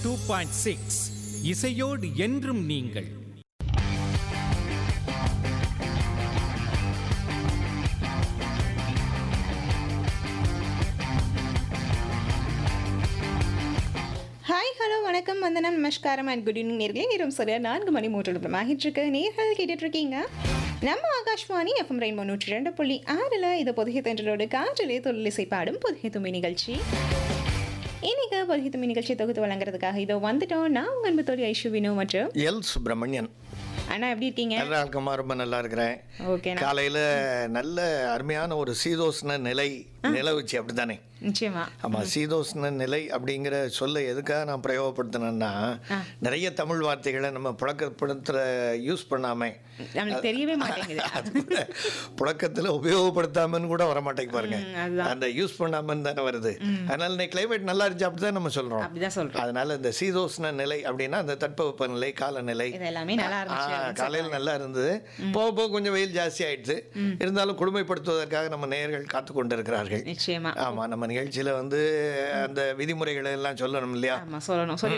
Two point six இசையோடு என்றும் நீங்கள் ஹாய் ஹலோ வணக்கம் வந்தனம் நமஸ்காரம் அண்ட் குட் ஈவினிங் நேர்களே நேரம் சரியா நான்கு மணி மூன்று நிமிடம் ஆகிட்டு இருக்கு நேர்கள் கேட்டுட்டு இருக்கீங்க நம்ம ஆகாஷ்வாணி எஃப்எம் ரெயின்போ நூற்றி ரெண்டு புள்ளி ஆறில் இது புதிய தென்றலோடு காற்றிலே தொழிலிசை பாடும் புதிய தும்பி நிகழ்ச்சி இன்னைக்கு புதிய தும்பி நிகழ்ச்சி தொகுத்து வழங்குறதுக்காக இதோ வந்துட்டோம் நான் உங்கள் அன்பு தோழி ஐஷு வினோ மற்றும் எல் சுப்பிரமணியன் அண்ணா எப்படி இருக்கீங்க நல்லா இருக்கமா ரொம்ப நல்லா இருக்கிறேன் ஓகே காலையில நல்ல அருமையான ஒரு சீதோஷ்ண நிலை நிலவுச்சு அப்படித்தானே நிச்சயமா ஆமா சீதோஷ்ண நிலை அப்படிங்கிற சொல்ல எதுக்காக நான் பிரயோகப்படுத்தினேன்னா நிறைய தமிழ் வார்த்தைகளை நம்ம புழக்கப்படுத்துற யூஸ் பண்ணாம நம்மளுக்கு தெரியவே மாட்டேங்குது அது கூட புழக்கத்துல உபயோகப்படுத்தாமன்னு கூட வர மாட்டேங்க பாருங்க ம், அதுதான். அந்த யூஸ் பண்ணாமன்னு தானே வருது அதனால இன்னைக்கு கிளைமேட் நல்லா இருந்துச்சு அப்படிதான் நம்ம சொல்றோம் அப்படிதான் சொல்றோம் அதனால இந்த சீதோஷ்ண நிலை அப்படின்னா அந்த தட்பவெப்ப நிலை காலநிலை இது எல்லாமே நல்லா இருந்துச்சு ஆ, காலையில் நல்லா இருந்தது போக போக கொஞ்சம் வெயில் ஜாஸ்தி ஆயிடுச்சு இருந்தாலும் கொடுமைப்படுத்துவதற்காக நம்ம நேயர்கள் காத்து கொண்டிருக்கிறார்கள் நிச்சயமா ஆமா நம்ம நிகழ்ச்சியில வந்து அந்த விதிமுறைகளை எல்லாம் சொல்லணும் இல்லையா ஆமா சொல்லணும் சொல்லி